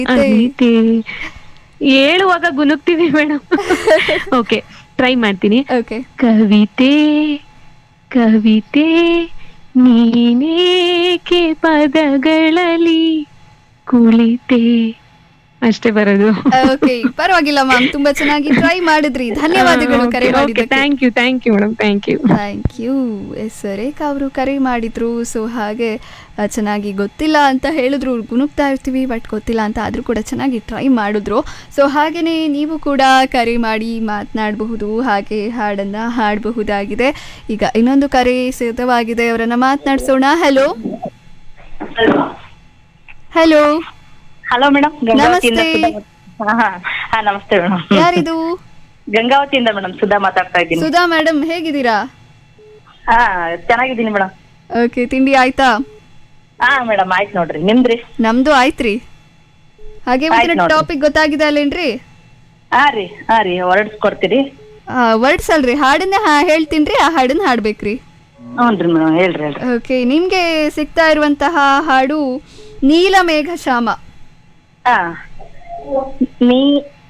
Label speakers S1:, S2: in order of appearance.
S1: ಅದಿತಿ ಹೇಳುವಾಗ ಗುನುಗ್ತೀವಿ madam okay try ಮಾಡ್ತೀನಿ
S2: ಓಕೆ
S1: ಕವಿತೆ ಕವಿತೆ ನೀನೇಕೆ ಪದಗಳಲ್ಲಿ ಕುಳಿತೆ ಅಷ್ಟೇ ಬರೋದು
S2: ಓಕೆ ಪರವಾಗಿಲ್ಲ ಮ್ಯಾಮ್ ತುಂಬಾ ಚೆನ್ನಾಗಿ ಟ್ರೈ ಮಾಡಿದ್ರಿ ಧನ್ಯವಾದಗಳು ಕರೆ ಮಾಡಿದ್ದಕ್ಕೆ
S1: thank you thank you madam thank you
S2: thank you S Rekha ಅವರು ಕರೆ ಮಾಡಿದ್ರು ಸೊ ಹಾಗೆ ಆ, ಚೆನ್ನಾಗಿ ಗೊತ್ತಿಲ್ಲ ಅಂತ ಹೇಳಿದ್ರು ಗುನುಗ್ತಾ ಇರ್ತೀವಿ ಬಟ್ ಗೊತ್ತಿಲ್ಲ ಅಂತ ಆದರೂ ಕೂಡ ಚೆನ್ನಾಗಿ ಟ್ರೈ ಮಾಡಿದ್ರು ಸೊ ಹಾಗೆಯೇ ನೀವು ಕೂಡ ಕರೆ ಮಾಡಿ ಮಾತನಾಡಬಹುದು ಹಾಗೆ ಹಾಡನ್ನು ಹಾಡಬಹುದಾಗಿದೆ ಈಗ ಇನ್ನೊಂದು ಕರೆ ಸಿದ್ಧವಾಗಿದೆ ಅವರನ್ನು ಮಾತನಾಡಿಸೋಣ ಹಲೋ ಹಲೋ
S3: ಹಲೋ ಮೇಡಮ್ ಗಂಗಾವತಿಯಿಂದ
S2: ನಮಸ್ತೆ.
S3: ಸುಧಾ ಮಾತ್- ಹಾ, ಹಾ. ಹಾ ನಮಸ್ತೆ ಮೇಡಮ್
S2: ಯಾರಿದು
S3: ಗಂಗಾವತಿಯಿಂದ ಮೇಡಮ್ ಸುಧಾ ಮಾತಾಡ್ತಾ ಇದ್ದೀನಿ
S2: ಸುಧಾ ಮೇಡಮ್ ಹೇಗಿದ್ದೀರಾ
S3: ಹಾ ಚೆನ್ನಾಗಿದ್ದೀನಿ ಮೇಡಮ್
S2: ಓಕೆ ತಿಂಡಿ ಆಯ್ತಾ
S3: ಹಾ ಮೇಡಮ್ ಆಯ್ತು ನೋಡ್ರಿ ನಿಮ್ದ್ರಿ
S2: ನಮ್ದು ಆಯ್ತ್ರಿ ಹಾಗೆ
S3: ಆಯ್ತ್ ನೋಡ್ರಿ.
S2: ಟಾಪಿಕ್ ಗೊತ್ತಾಗಿದೆ ಅಲ್ಲೇನ್ರಿ
S3: ಹಾ ರೀ ಹಾ ರೀ ಹೊರಡಿಸ್ಕೊಡ್ತೀರಿ
S2: ವರ್ಡ್ಸ್ ಅಲ್ರಿ ಹಾಡನ್ನ ಹಾ- ಹೇಳ್ತೀನ್ರಿ ಆ ಹಾಡನ್ನ ಹಾಡ್ಬೇಕ್ರಿ
S3: ಹ್ಞೂನ್ರಿ ಮೇಡಮ್ ಹೇಳ್ರಿ ಹೇಳ್ರಿ
S2: ಓಕೆ ನಿಮ್ಗೆ ಸಿಗ್ತಾ ಇರುವಂತಹ ಹಾಡು ನೀಲಮೇಘ ಶ್ಯಾಮ
S3: ಹಾ ನೀ